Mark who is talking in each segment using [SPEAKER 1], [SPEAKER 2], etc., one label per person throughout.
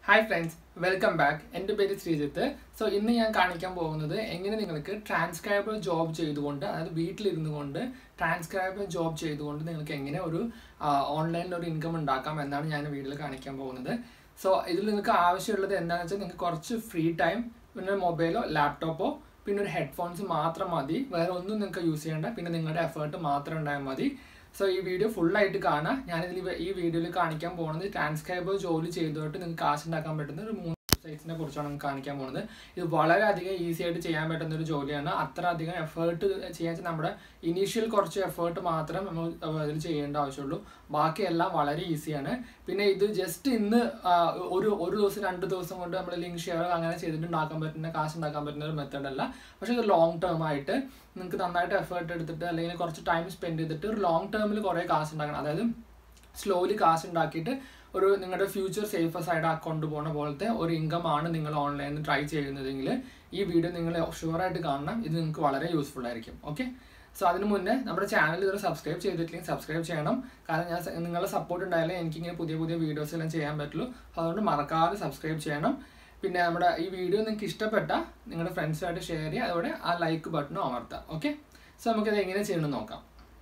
[SPEAKER 1] hi friends welcome back എൻ്റെ പേര് Sreejith so ഇന്ന് ഞാൻ കാണിക്കാൻ പോകുന്നത് എങ്ങനെ നിങ്ങൾക്ക് ട്രാൻസ്ക്രൈബർ ജോബ് ചെയ്തുകൊണ്ട് അതായത് വീട്ടിലിരുന്നു കൊണ്ട് ട്രാൻസ്ക്രൈബർ ജോബ് ചെയ്തുകൊണ്ട് നിങ്ങൾക്ക് എങ്ങനെ ഒരു ഓൺലൈനിൽ ഒരു ഇൻകം ഉണ്ടാക്കാം എന്നാണ് ഞാൻ വീഡിയോയിൽ കാണിക്കാൻ പോകുന്നത് സോ ഇതിൽ നിങ്ങൾക്ക് ആവശ്യമുള്ളത് എന്താണെന്ന് വെച്ചാൽ നിങ്ങൾക്ക് കുറച്ച് ഫ്രീ ടൈം പിന്നെ മൊബൈലോ ലാപ്ടോപ്പോ പിന്നെ ഒരു ഹെഡ്ഫോൺസ് മാത്രം മതി വേറെ ഒന്നും നിങ്ങൾക്ക് യൂസ് ചെയ്യേണ്ട പിന്നെ നിങ്ങളുടെ എഫേർട്ട് മാത്രം ഉണ്ടായാൽ മതി സോ ഈ വീഡിയോ ഫുള്ളായിട്ട് കാണാം ഞാനിതിൽ ഇവ- ഈ വീഡിയോയിൽ കാണിക്കാൻ പോകുന്നത് ട്രാൻസ്ക്രൈബർ ജോലി ചെയ്തിട്ട് നിങ്ങൾക്ക് കാശ് ഉണ്ടാക്കാൻ പറ്റുന്ന ഒരു മൂന്ന് വെബ്സൈറ്റ്സിനെ കുറിച്ചാണ് നമുക്ക് കാണിക്കാൻ പോകുന്നത് ഇത് വളരെയധികം ഈസി ആയിട്ട് ചെയ്യാൻ പറ്റുന്ന ഒരു ജോലിയാണ് അത്ര അധികം എഫേർട്ട് ചെയ്യാൻ വെച്ചാൽ നമ്മുടെ ഇനീഷ്യൽ കുറച്ച് എഫേർട്ട് മാത്രം നമ്മൾ അതിൽ ചെയ്യേണ്ട ആവശ്യമുള്ളൂ ബാക്കിയെല്ലാം വളരെ ഈസിയാണ് പിന്നെ ഇത് ജസ്റ്റ് ഇന്ന് ആ, ഒരു ഒരു ദിവസം രണ്ട് ദിവസം കൊണ്ട് നമ്മൾ ലിങ്ക് ഷെയർ അങ്ങനെ ചെയ്തിട്ട് ഉണ്ടാക്കാൻ പറ്റുന്ന കാശ് ഉണ്ടാക്കാൻ പറ്റുന്ന ഒരു മെത്തേഡ് അല്ല പക്ഷേ ഇത് ലോങ് ടേം ആയിട്ട് നിങ്ങൾക്ക് നന്നായിട്ട് എഫേർട്ട് എടുത്തിട്ട് അല്ലെങ്കിൽ കുറച്ച് ടൈം സ്പെൻഡ് ചെയ്തിട്ട് ഒരു ലോങ് ടേമിൽ കുറേ കാശ് ഉണ്ടാക്കണം അതായത് സ്ലോലി കാശ് ഉണ്ടാക്കിയിട്ട് ഒരു നിങ്ങളുടെ ഫ്യൂച്ചർ സേഫ് സൈഡ് കൊണ്ടുപോകുന്ന പോലത്തെ ഒരു ഇൻകം ആണ് നിങ്ങൾ ഓൺലൈനിൽ ട്രൈ ചെയ്യുന്നതെങ്കിൽ ഈ വീഡിയോ നിങ്ങൾ ഷുവറായിട്ട് കാണണം ഇത് നിങ്ങൾക്ക് വളരെ യൂസ്ഫുൾ ആയിരിക്കും ഓക്കെ സോ അതിന് മുന്നേ നമ്മുടെ ചാനൽ ഇതുവരെ സബ്സ്ക്രൈബ് ചെയ്തിട്ടില്ലെങ്കിൽ സബ്സ്ക്രൈബ് ചെയ്യണം കാരണം ഞാൻ സ- നിങ്ങളുടെ സപ്പോർട്ട് ഉണ്ടായാലേ എനിക്കിങ്ങനെ പുതിയ പുതിയ വീഡിയോസ് എല്ലാം ചെയ്യാൻ പറ്റുള്ളൂ അതുകൊണ്ട് മറക്കാതെ സബ്സ്ക്രൈബ് ചെയ്യണം പിന്നെ നമ്മുടെ ഈ വീഡിയോ നിങ്ങൾക്ക് ഇഷ്ടപ്പെട്ട നിങ്ങളുടെ ഫ്രണ്ട്സുമായിട്ട് ഷെയർ ചെയ്യുക അതോടെ ആ ലൈക്ക് ബട്ടണും അമർത്താം ഓക്കെ സോ നമുക്കത് എങ്ങനെ ചെയ്യണമെന്ന് നോക്കാം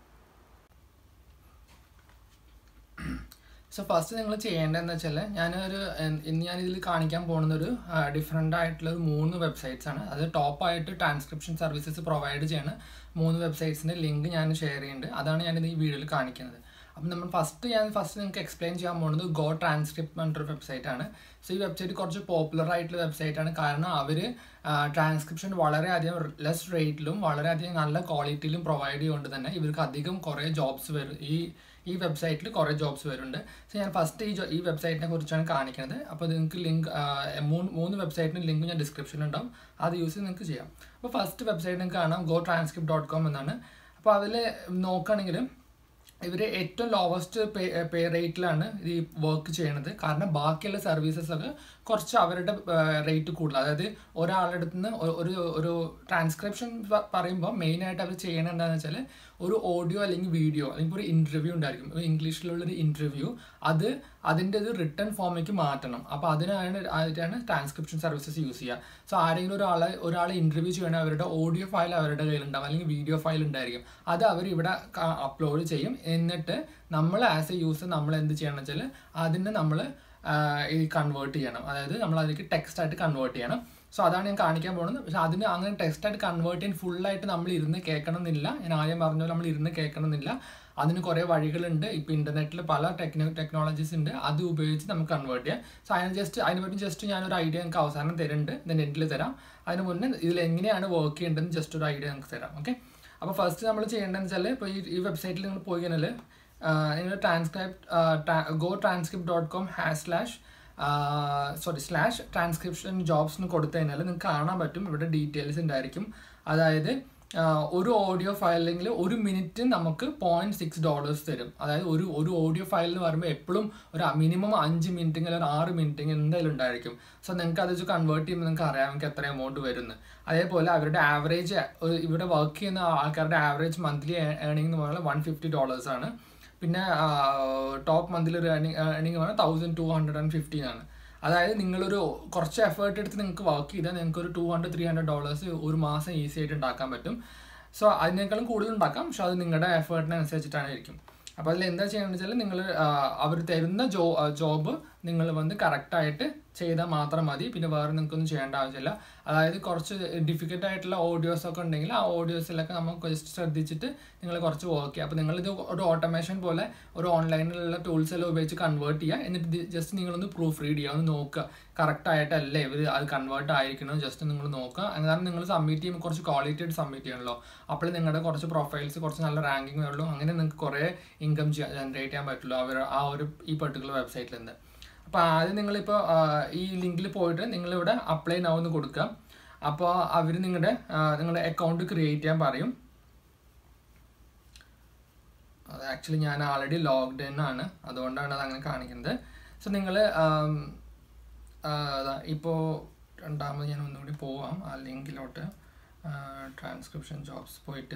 [SPEAKER 1] സോ ഫസ്റ്റ് നിങ്ങൾ ചെയ്യേണ്ടതെന്ന് വെച്ചാൽ ഞാനൊരു എൻ- ഇന്ന് ഞാൻ ഇതിൽ കാണിക്കാൻ പോകുന്നത് ഒരു ഡിഫറെൻ്റ് ആയിട്ടുള്ള ഒരു മൂന്ന് വെബ്സൈറ്റ്സ് ആണ് അത് ടോപ്പായിട്ട് ട്രാൻസ്ക്രിപ്ഷൻ സർവീസസ് പ്രൊവൈഡ് ചെയ്യണ മൂന്ന് വെബ്സൈറ്റ്സിൻ്റെ ലിങ്ക് ഞാൻ ഷെയർ ചെയ്യുന്നുണ്ട് അതാണ് ഞാൻ ഈ വീഡിയോയിൽ കാണിക്കുന്നത് അപ്പം നമ്മൾ ഫസ്റ്റ് ഞാൻ ഫസ്റ്റ് നിങ്ങൾക്ക് എക്സ്പ്ലെയിൻ ചെയ്യാൻ പോകുന്നത് ഗോ ട്രാൻസ്ക്രിപ്റ്റ് പറഞ്ഞിട്ടൊരു വെബ്സൈറ്റ് ആണ് സോ ഈ വെബ്സൈറ്റ് കുറച്ച് പോപ്പുലർ ആയിട്ടുള്ള വെബ്സൈറ്റ് ആണ് കാരണം അവർ ട്രാൻസ്ക്രിപ്ഷൻ വളരെയധികം ലെസ് റേറ്റിലും വളരെയധികം നല്ല ക്വാളിറ്റിയിലും പ്രൊവൈഡ് ചെയ്യുകൊണ്ട് തന്നെ ഇവർക്ക് അധികം കുറേ ജോബ്സ് വരും ഈ ഈ വെബ്സൈറ്റിൽ കുറേ ജോബ്സ് വരുന്നുണ്ട് സോ ഞാൻ ഫസ്റ്റ് ഈ ജോ- ഈ വെബ്സൈറ്റിനെ കുറിച്ചാണ് കാണിക്കുന്നത് അപ്പോൾ നിങ്ങൾക്ക് ലിങ്ക് മൂന്ന് മൂന്ന് വെബ്സൈറ്റിന് ലിങ്ക് ഞാൻ ഡിസ്ക്രിപ്ഷനിൽ ഉണ്ടാവും അത് യൂസ് ചെയ്ത് നിങ്ങൾക്ക് ചെയ്യാം അപ്പോൾ ഫസ്റ്റ് വെബ്സൈറ്റ് നിങ്ങൾക്ക് കാണാം ഗോ ട്രാൻസ്ക്രിപ്റ്റ് ഡോട്ട് കോം എന്നാണ് അപ്പോൾ അതിൽ നോക്കുകയാണെങ്കിൽ ഇവർ ഏറ്റവും ലോവസ്റ്റ് പേ പേ റേറ്റിലാണ് ഈ വർക്ക് ചെയ്യണത് കാരണം ബാക്കിയുള്ള സർവീസസ് ഒക്കെ കുറച്ച് അവരുടെ റേറ്റ് കൂടുതൽ അതായത് ഒരാളുടെ അടുത്ത് നിന്ന് ഒ- ഒരു ഒരു ട്രാൻസ്ക്രിപ്ഷൻ പറയുമ്പോൾ മെയിനായിട്ട് അവർ ചെയ്യണത് എന്താണെന്ന് വെച്ചാൽ ഒരു ഓഡിയോ അല്ലെങ്കിൽ വീഡിയോ അല്ലെങ്കിൽ ഒരു ഇൻ്റർവ്യൂ ഉണ്ടായിരിക്കും ഒരു ഇംഗ്ലീഷിലുള്ളൊരു ഇൻ്റർവ്യൂ അത് അതിൻ്റെ ഒരു റിട്ടേൺ ഫോമിലേക്ക് മാറ്റണം അപ്പോൾ അതിനാണ് അതിനാണ് ട്രാൻസ്ക്രിപ്ഷൻ സർവീസസ് യൂസ് ചെയ്യുക സോ ആരെങ്കിലും ഒരാളെ ഒരാളെ ഇൻ്റർവ്യൂ ചെയ്യണ അവരുടെ ഓഡിയോ ഫയൽ അവരുടെ കയ്യിലുണ്ടാവും അല്ലെങ്കിൽ വീഡിയോ ഫയൽ ഉണ്ടായിരിക്കും അത് അവർ ഇവിടെ അപ്ലോഡ് ചെയ്യും എന്നിട്ട് നമ്മൾ ആസ് എ യൂസർ നമ്മൾ എന്ത് ചെയ്യണം വെച്ചാൽ അതിനെ നമ്മൾ ഈ കൺവേർട്ട് ചെയ്യണം അതായത് നമ്മൾ അതിലേക്ക് ടെക്സ്റ്റ് ആയിട്ട് കൺവേർട്ട് ചെയ്യണം സോ അതാണ് ഞാൻ കാണിക്കാൻ പോകുന്നത് പക്ഷെ അതിന് അങ്ങനെ ടെക്സ്റ്റ് ആയിട്ട് കൺവേർട്ട് ചെയ്യാൻ ഫുള്ളായിട്ട് നമ്മൾ ഇരുന്ന് കേൾക്കണം എന്നില്ല ഞാൻ ആദ്യം പറഞ്ഞ പോലെ നമ്മൾ ഇരുന്ന് കേൾക്കണം എന്നില്ല അതിന് കുറേ വഴികളുണ്ട് ഇപ്പോൾ ഇൻ്റർനെറ്റിൽ പല ടെക്നോ ടെക്നോളജീസ് ഉണ്ട് അത് ഉപയോഗിച്ച് നമുക്ക് കൺവേർട്ട് ചെയ്യാം സോ അതിന് ജസ്റ്റ് അതിനെ പറ്റി ജസ്റ്റ് ഞാനൊരു ഐഡിയ നിങ്ങൾക്ക് അവസാനം തരുന്നുണ്ട് ഇതിൻ്റെ എൻഡിൽ തരാം അതിന് മുന്നേ ഇതിൽ എങ്ങനെയാണ് വർക്ക് ചെയ്യേണ്ടതെന്ന് ജസ്റ്റ് ഒരു ഐഡിയ നിങ്ങൾക്ക് തരാം ഓക്കെ അപ്പോൾ ഫസ്റ്റ് നമ്മൾ ചെയ്യേണ്ടതെന്ന് വെച്ചാൽ ഇപ്പോൾ ഈ ഈ വെബ്സൈറ്റിൽ നിങ്ങൾ പോയി കഴിഞ്ഞാൽ നിങ്ങൾ transcribe go transcript dot com hash slash sorry slash transcription jobs എന്ന് കൊടുത്തു കഴിഞ്ഞാൽ നിങ്ങൾക്ക് കാണാൻ പറ്റും ഇവിടെ ഡീറ്റെയിൽസ് ഉണ്ടായിരിക്കും അതായത് ആ, ഒരു ഓഡിയോ ഫയലിൽ ഒരു മിനിറ്റ് നമുക്ക് പോയിന്റ് സിക്സ് ഡോളേഴ്സ് തരും അതായത് ഒരു ഒരു ഓഡിയോ ഫയൽ എന്ന് പറയുമ്പോൾ എപ്പോഴും ഒരു മിനിമം അഞ്ച് മിനിറ്റ് അല്ലെങ്കിൽ ഒരു ആറ് മിനിറ്റ് എന്തായാലും ഉണ്ടായിരിക്കും സോ നിങ്ങൾക്ക് അത് വെച്ച് കൺവേർട്ട് ചെയ്യുമ്പോൾ നിങ്ങൾക്ക് അറിയാം നിങ്ങൾക്ക് എത്ര എമൗണ്ട് വരുന്നു അതേപോലെ അവരുടെ ആവറേജ് ഇവിടെ വർക്ക് ചെയ്യുന്ന ആൾക്കാരുടെ ആവറേജ് മന്ത്ലി ഏണിംഗ് എന്ന് പറയുന്നത് വൺ ഫിഫ്റ്റി ഡോളേഴ്സ് ആണ് പിന്നെ ടോപ്പ് മന്ത്ലി ഒരു ഏണിംഗ് ഏണിംഗ് പറഞ്ഞാൽ thousand two hundred and fifteen ആണ് അതായത് നിങ്ങളൊരു കുറച്ച് എഫേർട്ട് എടുത്ത് നിങ്ങൾക്ക് വർക്ക് ചെയ്താൽ നിങ്ങൾക്ക് ഒരു two hundred three hundred dollars ഒരു മാസം ഈസി ആയിട്ട് ഉണ്ടാക്കാൻ പറ്റും സോ അതിനേക്കാളും കൂടുതൽ ഉണ്ടാക്കാം പക്ഷെ അത് നിങ്ങളുടെ എഫേർട്ടിനനുസരിച്ചിട്ടാണ് ഇരിക്കും അപ്പോൾ അതിൽ എന്താ ചെയ്യണമെന്ന് വെച്ചാൽ നിങ്ങൾ അവർ തരുന്ന ജോ ജോബ് നിങ്ങൾ വന്ന് കറക്റ്റായിട്ട് ചെയ്താൽ മാത്രം മതി പിന്നെ വേറെ നിങ്ങൾക്കൊന്നും ചെയ്യേണ്ട ആവശ്യമില്ല അതായത് കുറച്ച് ഡിഫിക്കൽട്ട് ആയിട്ടുള്ള ഓഡിയോസ് ഒക്കെ ഉണ്ടെങ്കിൽ ആ ഓഡിയോസിലൊക്കെ നമുക്ക് ജസ്റ്റ് ശ്രദ്ധിച്ചിട്ട് നിങ്ങൾ കുറച്ച് വർക്ക് ചെയ്യുക അപ്പോൾ നിങ്ങളിത് ഒരു ഓട്ടോമേഷൻ പോലെ ഒരു ഓൺലൈനിലുള്ള ടൂൾസ് എല്ലാം ഉപയോഗിച്ച് കൺവേർട്ട് ചെയ്യുക എന്നിട്ട് ജസ്റ്റ് നിങ്ങളൊന്ന് പ്രൂഫ് റീഡ് ചെയ്യുക ഒന്ന് നോക്കുക കറക്റ്റ് ആയിട്ടല്ലേ ഇവർ അത് കൺവേർട്ട് ആയിരിക്കണം ജസ്റ്റ് നിങ്ങൾ നോക്കുക കാരണം നിങ്ങൾ സബ്മിറ്റ് ചെയ്യുമ്പോൾ കുറച്ച് ക്വാളിറ്റി ആയിട്ട് സബ്മിറ്റ് ചെയ്യണമല്ലോ അപ്പോൾ നിങ്ങളുടെ കുറച്ച് പ്രൊഫൈൽസ് കുറച്ച് നല്ല റാങ്കിങ് വരുള്ളൂ അങ്ങനെ നിങ്ങൾക്ക് കുറേ ഇൻകം ജനറേറ്റ് ചെയ്യാൻ പറ്റുള്ളൂ അവർ ആ ഒരു ഈ പെർട്ടിക്കുലർ വെബ്സൈറ്റിൽ നിന്ന് അപ്പോൾ ആദ്യം നിങ്ങളിപ്പോൾ ഈ ലിങ്കിൽ പോയിട്ട് നിങ്ങളിവിടെ അപ്ലൈ നൗ എന്ന് കൊടുക്കുക അപ്പോൾ അവർ നിങ്ങളുടെ നിങ്ങളുടെ അക്കൗണ്ട് ക്രിയേറ്റ് ചെയ്യാൻ പറയും അത് ആക്ച്വലി ഞാൻ ആൾറെഡി ലോഗ്ഡ് ഇൻ ആണ് അതുകൊണ്ടാണ് അത് അങ്ങനെ കാണിക്കുന്നത് സോ നിങ്ങൾ ഇപ്പോൾ രണ്ടാമത് ഞാൻ ഒന്നുകൂടി പോവാം ആ ലിങ്കിലോട്ട് ട്രാൻസ്ക്രിപ്ഷൻ ജോബ്സ് പോയിട്ട്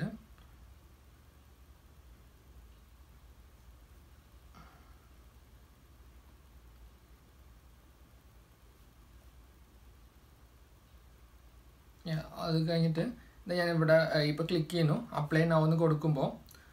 [SPEAKER 1] ഞാൻ- അത് കഴിഞ്ഞിട്ട് ഇത് ഞാൻ ഇവിടെ ഇപ്പോൾ ക്ലിക്ക് ചെയ്യുന്നു അപ്ലൈ നൗ എന്ന് കൊടുക്കുമ്പോൾ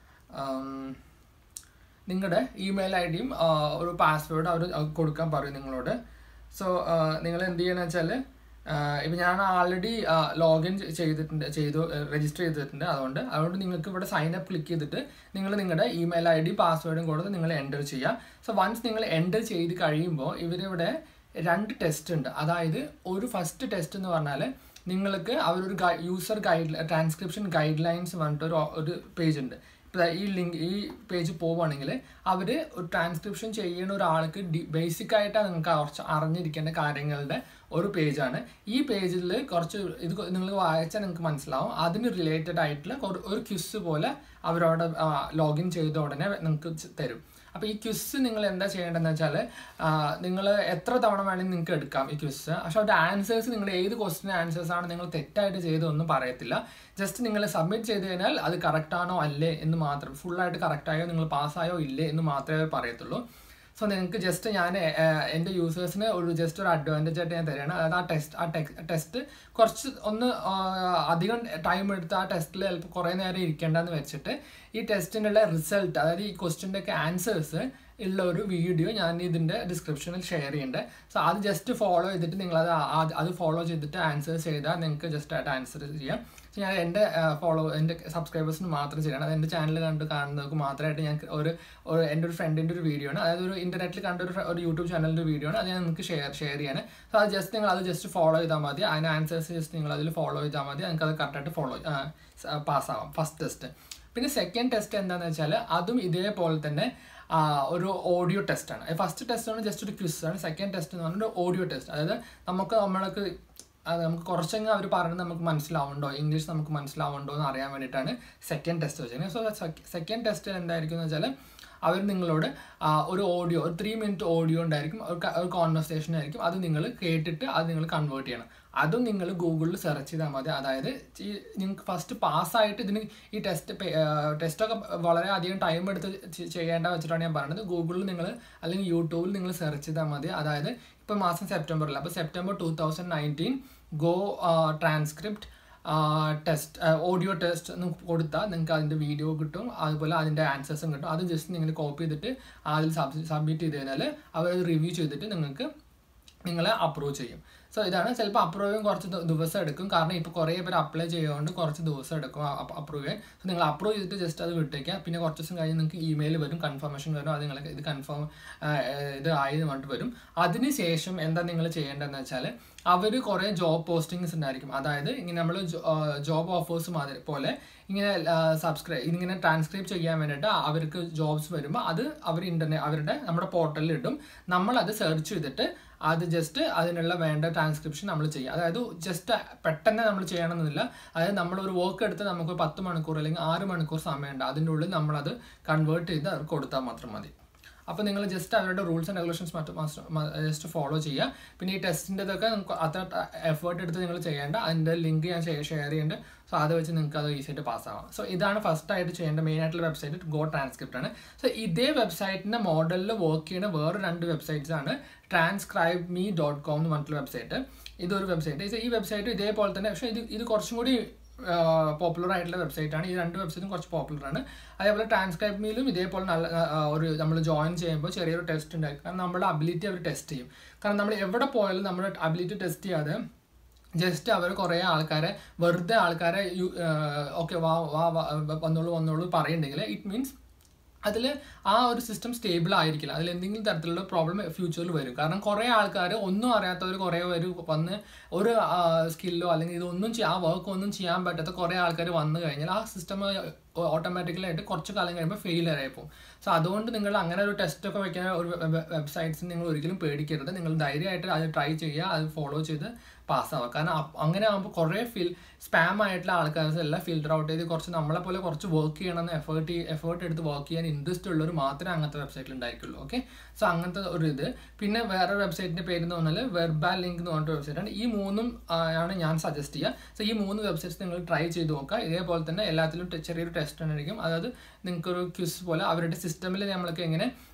[SPEAKER 1] നിങ്ങളുടെ ഇമെയിൽ ഐ ഡിയും ഒരു പാസ്വേഡ് അവർ കൊടുക്കാൻ പറയും നിങ്ങളോട് സോ നിങ്ങൾ എന്ത് ചെയ്യണമെന്ന് വെച്ചാൽ ഇപ്പം ഞാൻ ആൾറെഡി ലോഗിൻ ചെയ്തിട്ടുണ്ട് ചെയ്തു രജിസ്റ്റർ ചെയ്തിട്ടുണ്ട് അതുകൊണ്ട് അതുകൊണ്ട് നിങ്ങൾക്ക് ഇവിടെ സൈൻ അപ്പ് ക്ലിക്ക് ചെയ്തിട്ട് നിങ്ങൾ നിങ്ങളുടെ ഇമെയിൽ ഐ ഡി പാസ്വേഡും കൊടുത്ത് നിങ്ങൾ എൻ്റർ ചെയ്യുക സോ വൺസ് നിങ്ങൾ എൻ്റർ ചെയ്ത് കഴിയുമ്പോൾ ഇവരിവിടെ രണ്ട് ടെസ്റ്റ് ഉണ്ട് അതായത് ഒരു ഫസ്റ്റ് ടെസ്റ്റ് എന്ന് പറഞ്ഞാൽ നിങ്ങൾക്ക് അവരൊരു user guide transcription guidelines പറഞ്ഞിട്ട് ഒരു ഒരു പേജ് ഉണ്ട് ഇപ്പോൾ ഈ ലിങ്ക് ഈ പേജ് പോവുകയാണെങ്കിൽ അവർ ഒരു ട്രാൻസ്ക്രിപ്ഷൻ ചെയ്യുന്ന ഒരാൾക്ക് ഡി ബേസിക് ആയിട്ടാണ് നിങ്ങൾക്ക് കുറച്ച് അറിഞ്ഞിരിക്കേണ്ട കാര്യങ്ങളുടെ ഒരു പേജാണ് ഈ പേജിൽ കുറച്ച് ഇത് നിങ്ങൾ വായിച്ചാൽ നിങ്ങൾക്ക് മനസ്സിലാവും അതിന് റിലേറ്റഡ് ആയിട്ടുള്ള ഒരു- ഒരു ക്വിസ് പോലെ അവരവിടെ ലോഗിൻ ചെയ്ത ഉടനെ നിങ്ങൾക്ക് തരും അപ്പോൾ ഈ ക്വിസ് നിങ്ങൾ എന്താ ചെയ്യേണ്ടതെന്ന് വെച്ചാൽ നിങ്ങൾ എത്ര തവണ വേണമെങ്കിൽ നിങ്ങൾക്ക് എടുക്കാം ഈ ക്വിസ് പക്ഷെ അവരുടെ ആൻസേഴ്സ് നിങ്ങൾ ഏത് ക്വസ്റ്റിന് ആൻസേഴ്സ് ആണ് നിങ്ങൾ തെറ്റായിട്ട് ചെയ്തതൊന്നും പറയത്തില്ല ജസ്റ്റ് നിങ്ങൾ സബ്മിറ്റ് ചെയ്ത് കഴിഞ്ഞാൽ അത് കറക്റ്റ് ആണോ അല്ലേ എന്ന് മാത്രം ഫുള്ളായിട്ട് കറക്റ്റായോ നിങ്ങൾ പാസ്സായോ ഇല്ലേ എന്ന് മാത്രമേ അവർ പറയത്തുള്ളൂ സോ നിങ്ങൾക്ക് ജസ്റ്റ് ഞാൻ എൻ്റെ യൂസേഴ്സിന് ഒരു ജസ്റ്റ് ഒരു അഡ്വാൻറ്റേജ് ആയിട്ട് ഞാൻ തരികയാണ് അതായത് ആ ടെസ്റ്റ് ആ ടെസ്റ്റ് കുറച്ച് ഒന്ന് ആ, അധികം ടൈം എടുത്ത് ആ ടെസ്റ്റിൽ ചിലപ്പോൾ കുറേ നേരം ഇരിക്കേണ്ടെന്ന് വെച്ചിട്ട് ഈ ടെസ്റ്റിനുള്ള റിസൾട്ട് അതായത് ഈ ക്വസ്റ്റിൻ്റെ ഒക്കെ ആൻസേഴ്സ് ഉള്ള ഒരു വീഡിയോ ഞാൻ ഇതിൻ്റെ ഡിസ്ക്രിപ്ഷനിൽ ഷെയർ ചെയ്യുന്നുണ്ട് സോ അത് ജസ്റ്റ് ഫോളോ ചെയ്തിട്ട് നിങ്ങളത് ആ- അത് ഫോളോ ചെയ്തിട്ട് ആൻസേഴ്സ് ചെയ്താൽ നിങ്ങൾക്ക് ജസ്റ്റ് ആയിട്ട് ആൻസർ ചെയ്യാം സോ ഞാൻ എൻ്റെ ഫോളോ എൻ്റെ സബ്സ്ക്രൈബേഴ്സിന് മാത്രം ചെയ്യണം അത് എൻ്റെ ചാനൽ കണ്ട് കാണുന്നവർക്ക് മാത്രമായിട്ട് ഞാൻ ഒരു ഒരു എൻ്റെ ഒരു ഫ്രണ്ടിൻ്റെ ഒരു വീഡിയോ ആണ് അതായത് ഒരു ഇൻ്റർനെറ്റിൽ കണ്ട ഒരു fr- ഒരു യൂട്യൂബ് ചാനലിൻ്റെ വീഡിയോ ആണ് അത് ഞാൻ നിങ്ങൾക്ക് ഷെയർ ഷെയർ ചെയ്യാണ് സോ അത് ജസ്റ്റ് നിങ്ങൾ അത് ജസ്റ്റ് ഫോളോ ചെയ്താൽ മതി അതിന് ആൻസേഴ്സ് ജസ്റ്റ് നിങ്ങൾ അതിൽ ഫോളോ ചെയ്താൽ മതി നിങ്ങൾക്ക് അത് കറക്റ്റായിട്ട് ഫോളോ പാസ്സാവാം ഫസ്റ്റ് ടെസ്റ്റ് പിന്നെ സെക്കൻഡ് ടെസ്റ്റ് എന്താണെന്ന് വെച്ചാൽ അതും ഇതേപോലെ തന്നെ ആ, ഒരു ഓഡിയോ ടെസ്റ്റാണ് ഫസ്റ്റ് ടെസ്റ്റ് ആണ് ജസ്റ്റ് ഒരു ക്വിസ് ആണ് സെക്കൻഡ് ടെസ്റ്റ് എന്ന് പറഞ്ഞാൽ ഒരു ഓഡിയോ ടെസ്റ്റ് അതായത് നമുക്ക് നമ്മൾക്ക് അത് നമുക്ക് കുറച്ചെങ്കിലും അവർ പറയുന്നത് നമുക്ക് മനസ്സിലാവുന്നുണ്ടോ ഇംഗ്ലീഷ് നമുക്ക് മനസ്സിലാവുന്നുണ്ടോ എന്ന് അറിയാൻ വേണ്ടിയിട്ടാണ് സെക്കൻഡ് ടെസ്റ്റ് വെച്ചത് സോ സെക്കൻഡ് ടെസ്റ്റ് എന്തായിരിക്കും എന്ന് വെച്ചാൽ അവർ നിങ്ങളോട് ആ, ഒരു ഓഡിയോ ഒരു ത്രീ മിനിറ്റ് ഓഡിയോ ഉണ്ടായിരിക്കും ഒരു ക- ഒരു കോൺവെർസേഷൻ ആയിരിക്കും അത് നിങ്ങൾ കേട്ടിട്ട് അത് നിങ്ങൾ കൺവേർട്ട് ചെയ്യണം അതും നിങ്ങൾ ഗൂഗിളിൽ സെർച്ച് ചെയ്താൽ മതി അതായത് ഈ നിങ്ങൾക്ക് ഫസ്റ്റ് പാസ്സായിട്ട് ഇതിന് ഈ ടെസ്റ്റ് ടെസ്റ്റൊക്കെ വളരെ അധികം ടൈം എടുത്ത് ചെ- ചെയ്യേണ്ട വെച്ചിട്ടാണ് ഞാൻ പറയുന്നത് ഗൂഗിളിൽ നിങ്ങൾ അല്ലെങ്കിൽ യൂട്യൂബിൽ നിങ്ങൾ സെർച്ച് ചെയ്താൽ മതി അതായത് ഇപ്പോൾ മാസം സെപ്റ്റംബറിൽ അപ്പോൾ September two thousand nineteen go transcript test audio test എന്ന് കൊടുത്താൽ നിങ്ങൾക്ക് അതിൻ്റെ വീഡിയോ കിട്ടും അതുപോലെ അതിൻ്റെ ആൻസേഴ്സും കിട്ടും അത് ജസ്റ്റ് നിങ്ങൾ കോപ്പി ചെയ്തിട്ട് അതിൽ സബ്മിറ്റ് ചെയ്ത് കഴിഞ്ഞാൽ അവർ റിവ്യൂ ചെയ്തിട്ട് നിങ്ങൾക്ക് നിങ്ങളെ അപ്രൂവ് ചെയ്യും സോ ഇതാണ് ചിലപ്പോൾ അപ്രൂവ് ചെയ്യാൻ കുറച്ച് ദി- ദിവസം എടുക്കും കാരണം ഇപ്പോൾ കുറേ പേര് അപ്ലൈ ചെയ്യുന്നതുകൊണ്ട് കുറച്ച് ദിവസം എടുക്കും അപ്രൂവ് ചെയ്യാൻ സോ നിങ്ങൾ അപ്രൂവ് ചെയ്തിട്ട് ജസ്റ്റ് അത് വിട്ടേക്കുക പിന്നെ കുറച്ച് ദിവസം കഴിഞ്ഞ് നിങ്ങൾക്ക് ഇമെയിൽ വരും കൺഫർമേഷൻ വരും അത് നിങ്ങൾക്ക് ഇത് കൺഫേം ഇത് ആയി എന്ന് പറഞ്ഞിട്ട് വരും അതിനുശേഷം എന്താ നിങ്ങൾ ചെയ്യേണ്ടതെന്ന് വെച്ചാൽ അവർ കുറേ ജോബ് പോസ്റ്റിങ്സ് ഉണ്ടായിരിക്കും അതായത് ഇങ്ങനെ നമ്മൾ ജോബ് ഓഫേഴ്സ് മാതിരി പോലെ ഇങ്ങനെ സബ്സ്ക്രൈബ് ഇങ്ങനെ ട്രാൻസ്ക്രൈബ് ചെയ്യാൻ വേണ്ടിയിട്ട് അവർക്ക് ജോബ്സ് വരുമ്പോൾ അത് അവർ ഇൻ്റർനെറ്റ് അവരുടെ നമ്മുടെ പോർട്ടലിൽ ഇടും നമ്മൾ അത് സെർച്ച് ചെയ്തിട്ട് അത് ജസ്റ്റ് അതിനുള്ള വേണ്ട ട്രാൻസ്ക്രിപ്ഷൻ നമ്മൾ ചെയ്യുക അതായത് ജസ്റ്റ് പെട്ടെന്ന് നമ്മൾ ചെയ്യണമെന്നില്ല അതായത് നമ്മൾ ഒരു വർക്ക് എടുത്ത് നമുക്ക് പത്ത് മണിക്കൂർ അല്ലെങ്കിൽ ആറ് മണിക്കൂർ സമയമുണ്ട് അതിൻ്റെ ഉള്ളിൽ നമ്മളത് കൺവേർട്ട് ചെയ്ത് അവർക്ക് കൊടുത്താൽ മാത്രം മതി അപ്പോൾ നിങ്ങൾ ജസ്റ്റ് അവരുടെ റൂൾസ് ആൻഡ് റെഗുലേഷൻസ് മറ്റും ജസ്റ്റ് ഫോളോ ചെയ്യുക പിന്നെ ഈ ടെസ്റ്റിൻ്റെതൊക്കെ നമുക്ക് അത്ര എഫേർട്ട് എടുത്ത് നിങ്ങൾ ചെയ്യേണ്ട അതിൻ്റെ ലിങ്ക് ഞാൻ ഷെയർ ചെയ്യുന്നുണ്ട് സോ അത് വെച്ച് നിങ്ങൾക്ക് അത് ഈസി ആയിട്ട് പാസ്സാവാം സോ ഇതാണ് ഫസ്റ്റ് ആയിട്ട് ചെയ്യേണ്ട മെയിൻ ആയിട്ടുള്ള വെബ്സൈറ്റ് ഗോ ട്രാൻസ്ക്രിപ്റ്റ് ആണ് സോ ഇതേ വെബ്സൈറ്റിൻ്റെ മോഡലിൽ വർക്ക് ചെയ്യുന്ന വേറെ രണ്ട് വെബ്സൈറ്റ്സ് ആണ് ട്രാൻസ്ക്രൈബ് മീ ഡോട്ട് കോം എന്ന് പറഞ്ഞിട്ടുള്ള വെബ്സൈറ്റ് ഇതൊരു വെബ്സൈറ്റ് ഈ വെബ്സൈറ്റ് ഇതേപോലെ തന്നെ പക്ഷേ ഇത് ഇത് കുറച്ചും കൂടി പോപ്പുലർ ആയിട്ടുള്ള വെബ്സൈറ്റ് ആണ് ഈ രണ്ട് വെബ്സൈറ്റും കുറച്ച് പോപ്പുലർ ആണ് അതേപോലെ ട്രാൻസ്ക്രൈബ് മീലും ഇതേപോലെ നല്ല ആ, ഒരു നമ്മൾ ജോയിൻ ചെയ്യുമ്പോൾ ചെറിയൊരു ടെസ്റ്റ് ഉണ്ടായിരിക്കും കാരണം നമ്മുടെ അബിലിറ്റി അവർ ടെസ്റ്റ് ചെയ്യും കാരണം നമ്മൾ എവിടെ പോയാലും നമ്മുടെ അബിലിറ്റി ടെസ്റ്റ് ചെയ്യാതെ ജസ്റ്റ് അവർ കുറേ ആൾക്കാരെ വെറുതെ ആൾക്കാരെ ഓക്കെ വാ വാ വാ, വന്നോളൂ വന്നോളൂ പറയുന്നുണ്ടെങ്കിൽ ഇറ്റ് മീൻസ് അതിൽ ആ ഒരു സിസ്റ്റം സ്റ്റേബിൾ ആയിരിക്കില്ല അതിൽ എന്തെങ്കിലും തരത്തിലുള്ള പ്രോബ്ലം ഫ്യൂച്ചറിൽ വരും കാരണം കുറേ ആൾക്കാർ ഒന്നും അറിയാത്തവർ കുറേ പേര് വന്ന് ഒരു സ്കില്ലോ അല്ലെങ്കിൽ ഇതൊന്നും ചെയ്യാൻ ആ വർക്ക് ഒന്നും ചെയ്യാൻ പറ്റാത്ത കുറേ ആൾക്കാർ വന്നു കഴിഞ്ഞാൽ ആ സിസ്റ്റം ഓട്ടോമാറ്റിക്കലായിട്ട് കുറച്ച് കാലം കഴിയുമ്പോൾ ഫെയിലിയർ ആയി പോകും സോ അതുകൊണ്ട് നിങ്ങൾ അങ്ങനെ ഒരു ടെസ്റ്റ് ഒക്കെ വെക്കാൻ ഒരു വെബ്സൈറ്റ്സിന് നിങ്ങൾ ഒരിക്കലും പേടിക്കരുത് നിങ്ങൾ ധൈര്യമായിട്ട് അത് ട്രൈ ചെയ്യുക അത് ഫോളോ ചെയ്ത് പാസ്സാവുക കാരണം അപ്പ- അങ്ങനെ ആകുമ്പോൾ കുറേ ഫിൽ സ്പാം ആയിട്ടുള്ള ആൾക്കാർസ് എല്ലാം ഫിൽറ്റർ ഔട്ട് ചെയ്ത് കുറച്ച് നമ്മളെ പോലെ കുറച്ച് വർക്ക് ചെയ്യണമെന്ന് എഫേർട്ട് എഫേർട്ട് എടുത്ത് വർക്ക് ചെയ്യാൻ ഇൻട്രസ്റ്റ് ഉള്ളവർ മാത്രമേ അങ്ങനത്തെ വെബ്സൈറ്റിൽ ഉണ്ടായിരിക്കുള്ളൂ ഓക്കെ സോ അങ്ങനത്തെ ഒരു ഇത് പിന്നെ വേറെ വെബ്സൈറ്റിൻ്റെ പേര് എന്ന് പറഞ്ഞാൽ വെർബാൽ ലിങ്ക് എന്ന് പറഞ്ഞിട്ട് വെബ്സൈറ്റാണ് ഈ മൂന്നും ആ, ആണ് ഞാൻ സജസ്റ്റ് ചെയ്യുക സോ ഈ മൂന്ന് വെബ്സൈറ്റ്സ് നിങ്ങൾ ട്രൈ ചെയ്ത് നോക്കുക ഇതേപോലെ തന്നെ എല്ലാത്തിലും ടെ- ചെറിയൊരു ടെസ്റ്റ് ഉണ്ടായിരിക്കും അതായത് നിങ്ങൾക്കൊരു ക്വിസ് പോലെ അവരുടെ സിസ്റ്റമിൽ നമ്മൾക്ക് എങ്ങനെ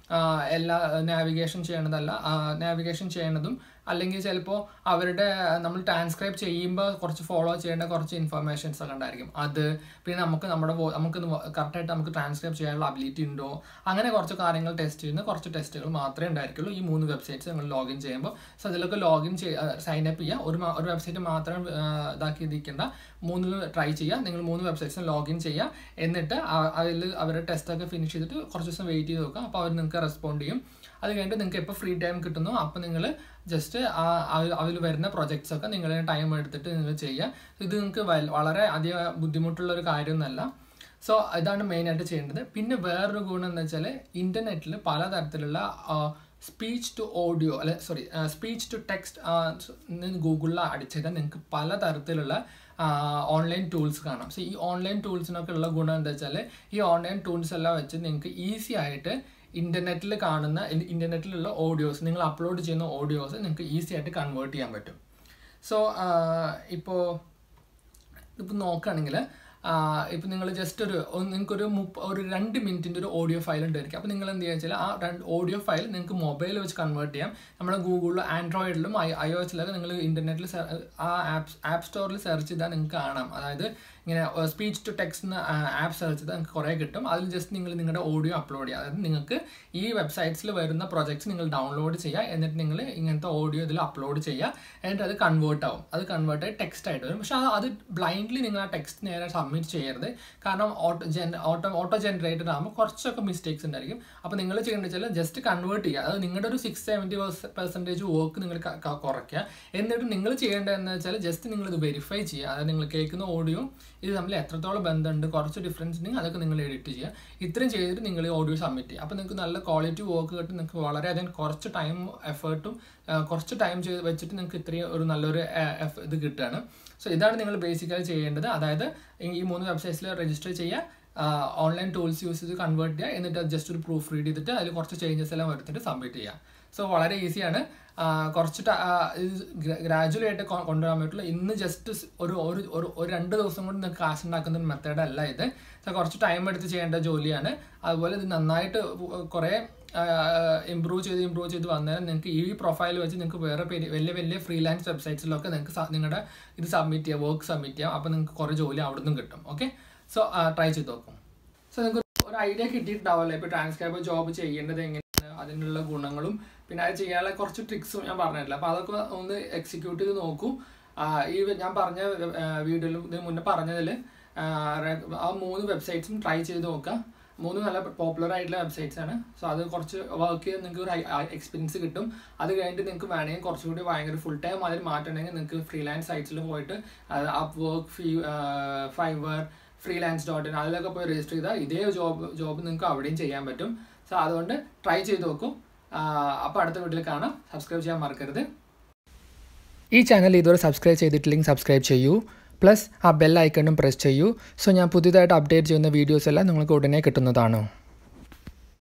[SPEAKER 1] എല്ലാ നാവിഗേഷൻ ചെയ്യണതല്ല നാവിഗേഷൻ ചെയ്യണതും അല്ലെങ്കിൽ ചിലപ്പോൾ അവരുടെ നമ്മൾ ട്രാൻസ്ക്രൈബ് ചെയ്യുമ്പോൾ കുറച്ച് ഫോളോ ചെയ്യേണ്ട കുറച്ച് ഇൻഫർമേഷൻസ് ഒക്കെ ഉണ്ടായിരിക്കും അത് പിന്നെ നമുക്ക് നമ്മുടെ വോ- നമുക്ക് കറക്റ്റായിട്ട് നമുക്ക് ട്രാൻസ്ക്രൈബ് ചെയ്യാനുള്ള അബിലിറ്റി ഉണ്ടോ അങ്ങനെ കുറച്ച് കാര്യങ്ങൾ ടെസ്റ്റ് ചെയ്യുന്ന കുറച്ച് ടെസ്റ്റുകൾ മാത്രമേ ഉണ്ടായിരിക്കുള്ളൂ ഈ മൂന്ന് വെബ്സൈറ്റ്സ് നിങ്ങൾ ലോഗിൻ ചെയ്യുമ്പോൾ സോ അതിലൊക്കെ ലോഗിൻ സൈൻ അപ്പ് ചെയ്യുക ഒരു മാ- ഒരു വെബ്സൈറ്റ് മാത്രം ആ, ഇതാക്കി ഇരിക്കേണ്ട മൂന്നിൽ ട്രൈ ചെയ്യുക നിങ്ങൾ മൂന്ന് വെബ്സൈറ്റ്സിന് ലോഗിൻ ചെയ്യുക എന്നിട്ട് അതിൽ അവരുടെ ടെസ്റ്റൊക്കെ ഫിനിഷ് ചെയ്തിട്ട് കുറച്ച് ദിവസം വെയിറ്റ് ചെയ്ത് നോക്കുക അപ്പോൾ അവർ നിങ്ങൾക്ക് റെസ്പോണ്ട് ചെയ്യും അത് കഴിഞ്ഞിട്ട് നിങ്ങൾക്ക് എപ്പോൾ ഫ്രീ ടൈം കിട്ടുന്നു അപ്പോൾ നിങ്ങൾ ജസ്റ്റ് അതിൽ വരുന്ന പ്രൊജക്ട്സ് ഒക്കെ നിങ്ങൾ ടൈം എടുത്തിട്ട് നിങ്ങൾ ചെയ്യുക ഇത് നിങ്ങൾക്ക് വൽ- വളരെ അധികം ബുദ്ധിമുട്ടുള്ള ഒരു കാര്യമൊന്നുമല്ല സോ ഇതാണ് മെയിനായിട്ട് ചെയ്യേണ്ടത് പിന്നെ വേറൊരു ഗുണം എന്ന് വെച്ചാൽ ഇൻ്റർനെറ്റിൽ പലതരത്തിലുള്ള സ്പീച്ച് ടു ഓഡിയോ അല്ലെ സോറി സ്പീച്ച് ടു ടെക്സ്റ്റ് ഗൂഗിളിൽ അടിച്ചാൽ നിങ്ങൾക്ക് പലതരത്തിലുള്ള ഓൺലൈൻ ടൂൾസ് കാണാം സോ ഈ ഓൺലൈൻ ടൂൾസിനൊക്കെ ഉള്ള ഗുണം എന്താ വെച്ചാൽ ഈ ഓൺലൈൻ ടൂൾസ് എല്ലാം വെച്ച് നിങ്ങൾക്ക് ഈസി ആയിട്ട് ഇൻ്റർനെറ്റിൽ കാണുന്ന ഇൻ്റർനെറ്റിലുള്ള ഓഡിയോസ് നിങ്ങൾ അപ്ലോഡ് ചെയ്യുന്ന ഓഡിയോസ് നിങ്ങൾക്ക് ഈസി ആയിട്ട് കൺവേർട്ട് ചെയ്യാൻ പറ്റും സോ ഇപ്പോൾ ഇപ്പോൾ നോക്കുകയാണെങ്കിൽ ഇപ്പോൾ നിങ്ങൾ ജസ്റ്റ് ഒരു ഒന്ന് നിങ്ങൾക്കൊരു മുപ്പ ഒരു രണ്ട് മിനിറ്റിൻ്റെ ഒരു ഓഡിയോ ഫയൽ ഉണ്ടായിരിക്കും അപ്പോൾ നിങ്ങൾ എന്ത് ചെയ്യുക വെച്ചാൽ ആ രണ്ട് ഓഡിയോ ഫയൽ നിങ്ങൾക്ക് മൊബൈൽ വെച്ച് കൺവേർട്ട് ചെയ്യാം നമ്മുടെ ഗൂഗിളിലും ആൻഡ്രോയിഡിലും ഐ ഐ ഒ എസിലൊക്കെ നിങ്ങൾ ഇൻ്റർനെറ്റിൽ ആ ആപ്പ് ആപ്പ് സ്റ്റോറിൽ സെർച്ച് ചെയ്താൽ നിങ്ങൾക്ക് കാണാം അതായത് ഇങ്ങനെ speech to text app search ചെയ്താൽ നിങ്ങൾക്ക് കുറേ കിട്ടും അതിൽ ജസ്റ്റ് നിങ്ങൾ നിങ്ങളുടെ ഓഡിയോ അപ്ലോഡ് ചെയ്യുക അതായത് നിങ്ങൾക്ക് ഈ വെബ്സൈറ്റ്സിൽ വരുന്ന പ്രൊജക്ട്സ് നിങ്ങൾ ഡൗൺലോഡ് ചെയ്യുക എന്നിട്ട് നിങ്ങൾ ഇങ്ങനത്തെ ഓഡിയോ ഇതിൽ അപ്ലോഡ് ചെയ്യുക എന്നിട്ട് അത് കൺവേർട്ട് ആവും അത് കൺവേർട്ട് ആയി ടെക്സ്റ്റ് ആയിട്ട് വരും പക്ഷേ അത് അത് ബ്ലൈൻഡ്ലി നിങ്ങൾ ആ ടെക്സ്റ്റ് നേരെ സബ്മിറ്റ് ചെയ്യരുത് കാരണം auto gen auto auto generated ആകുമ്പോൾ കുറച്ചൊക്കെ മിസ്റ്റേക്സ് ഉണ്ടായിരിക്കും അപ്പോൾ നിങ്ങൾ ചെയ്യേണ്ടത് വെച്ചാൽ ജസ്റ്റ് കൺവേർട്ട് ചെയ്യുക അത് നിങ്ങളുടെ ഒരു സിക്സ് സെവൻറ്റി പെർസെൻറ്റേജ് വർക്ക് നിങ്ങൾ ക- ക- കുറയ്ക്കുക എന്നിട്ട് നിങ്ങൾ ചെയ്യേണ്ടതെന്ന് വെച്ചാൽ ജസ്റ്റ് നിങ്ങൾ ഇത് വെരിഫൈ ചെയ്യുക അതായത് നിങ്ങൾ കേൾക്കുന്ന ഓഡിയോ ഇത് തമ്മിൽ എത്രത്തോളം ബന്ധമുണ്ട് കുറച്ച് ഡിഫറൻസ് ഉണ്ടെങ്കിൽ അതൊക്കെ നിങ്ങൾ എഡിറ്റ് ചെയ്യുക ഇത്രയും ചെയ്തിട്ട് നിങ്ങൾ ഈ ഓഡിയോ സബ്മിറ്റ് ചെയ്യുക അപ്പോൾ നിങ്ങൾക്ക് നല്ല ക്വാളിറ്റി വർക്ക് കിട്ടും നിങ്ങൾക്ക് വളരെയധികം കുറച്ച് ടൈം എഫേർട്ടും കുറച്ച് ടൈം ചെയ്ത് വെച്ചിട്ട് നിങ്ങൾക്ക് ഇത്രയും ഒരു നല്ലൊരു ആ, എഫ്- ഇത് കിട്ടുകയാണ് സോ ഇതാണ് നിങ്ങൾ ബേസിക്കലി ചെയ്യേണ്ടത് അതായത് ഈ- ഈ മൂന്ന് വെബ്സൈറ്റ്സിൽ രജിസ്റ്റർ ചെയ്യുക ഓൺലൈൻ ടൂൾസ് യൂസ് ചെയ്ത് കൺവേർട്ട് ചെയ്യുക എന്നിട്ട് അത് ജസ്റ്റ് ഒരു പ്രൂഫ് റീഡ് ചെയ്തിട്ട് അതിൽ കുറച്ച് ചേഞ്ചസ് എല്ലാം വരുത്തിട്ട് സബ്മിറ്റ് ചെയ്യുക സോ വളരെ ഈസിയാണ് കുറച്ച് ഗ്രാജുവലി ആയിട്ട് കൊ- കൊണ്ടുവരാൻ പറ്റുള്ളൂ ഇന്ന് ജസ്റ്റ് ഒരു ഒരു ഒരു ഒരു രണ്ട് ദിവസം കൊണ്ട് നിങ്ങൾക്ക് കാശ് ഉണ്ടാക്കുന്ന ഒരു മെത്തേഡ് അല്ല ഇത് സോ കുറച്ച് ടൈം എടുത്ത് ചെയ്യേണ്ട ജോലിയാണ് അതുപോലെ ഇത് നന്നായിട്ട് കുറേ ഇമ്പ്രൂവ് ചെയ്ത് ഇമ്പ്രൂവ് ചെയ്ത് വന്നാൽ നിങ്ങൾക്ക് ഈ പ്രൊഫൈൽ വെച്ച് നിങ്ങൾക്ക് വേറെ പേര് വലിയ വലിയ ഫ്രീലാൻസ് വെബ്സൈറ്റ്സിലൊക്കെ നിങ്ങൾക്ക് സ- നിങ്ങളുടെ ഇത് സബ്മിറ്റ് ചെയ്യാം വർക്ക് സബ്മിറ്റ് ചെയ്യാം അപ്പോൾ നിങ്ങൾക്ക് കുറേ ജോലി അവിടെ നിന്നും കിട്ടും ഓക്കെ സോ ട്രൈ ചെയ്ത് നോക്കും സോ നിങ്ങൾക്ക് ഒരു ഐഡിയ കിട്ടിയിട്ടുണ്ടാവുമല്ലോ ഇപ്പോൾ ട്രാൻസ്ക്രൈബർ ജോബ് ചെയ്യേണ്ടത് എങ്ങനെയാണ് അതിനുള്ള ഗുണങ്ങളും പിന്നെ അത് ചെയ്യാനുള്ള കുറച്ച് ട്രിക്സും ഞാൻ പറഞ്ഞിട്ടില്ല അപ്പോൾ അതൊക്കെ ഒന്ന് എക്സിക്യൂട്ട് ചെയ്ത് നോക്കൂ ആ, ഈ ഞാൻ പറഞ്ഞ വീഡിയോയിൽ ഇതിന് മുന്നേ പറഞ്ഞതിൽ ആ മൂന്ന് വെബ്സൈറ്റ്സും ട്രൈ ചെയ്ത് നോക്കുക മൂന്ന് നല്ല പോപ്പുലർ ആയിട്ടുള്ള വെബ്സൈറ്റ്സ് ആണ് സോ അത് കുറച്ച് വർക്ക് ചെയ്ത് നിങ്ങൾക്ക് ഒരു എക്സ്പീരിയൻസ് കിട്ടും അത് കഴിഞ്ഞിട്ട് നിങ്ങൾക്ക് വേണമെങ്കിൽ കുറച്ചുകൂടി ഭയങ്കര ഫുൾ ടൈം അതിൽ മാറ്റണമെങ്കിൽ നിങ്ങൾക്ക് ഫ്രീലാൻസ് സൈറ്റ്സിൽ പോയിട്ട് Upwork fi Fiverr freelance dot in അതിലൊക്കെ പോയി രജിസ്റ്റർ ചെയ്താൽ ഇതേ ജോബ് ജോബ് നിങ്ങൾക്ക് അവിടെയും ചെയ്യാൻ പറ്റും സോ അതുകൊണ്ട് ട്രൈ ചെയ്ത് നോക്കും അപ്പോൾ അടുത്ത വീട്ടിൽ കാണാം സബ്സ്ക്രൈബ് ചെയ്യാൻ മറക്കരുത് ഈ ചാനൽ ഇതുവരെ സബ്സ്ക്രൈബ് ചെയ്തിട്ടില്ലെങ്കിൽ സബ്സ്ക്രൈബ് ചെയ്യൂ പ്ലസ് ആ ബെൽ ഐക്കണും പ്രസ് ചെയ്യൂ സോ ഞാൻ പുതിയതായിട്ട് അപ്ഡേറ്റ് ചെയ്യുന്ന വീഡിയോസ് എല്ലാം നിങ്ങൾക്ക് ഉടനെ കിട്ടുന്നതാണ്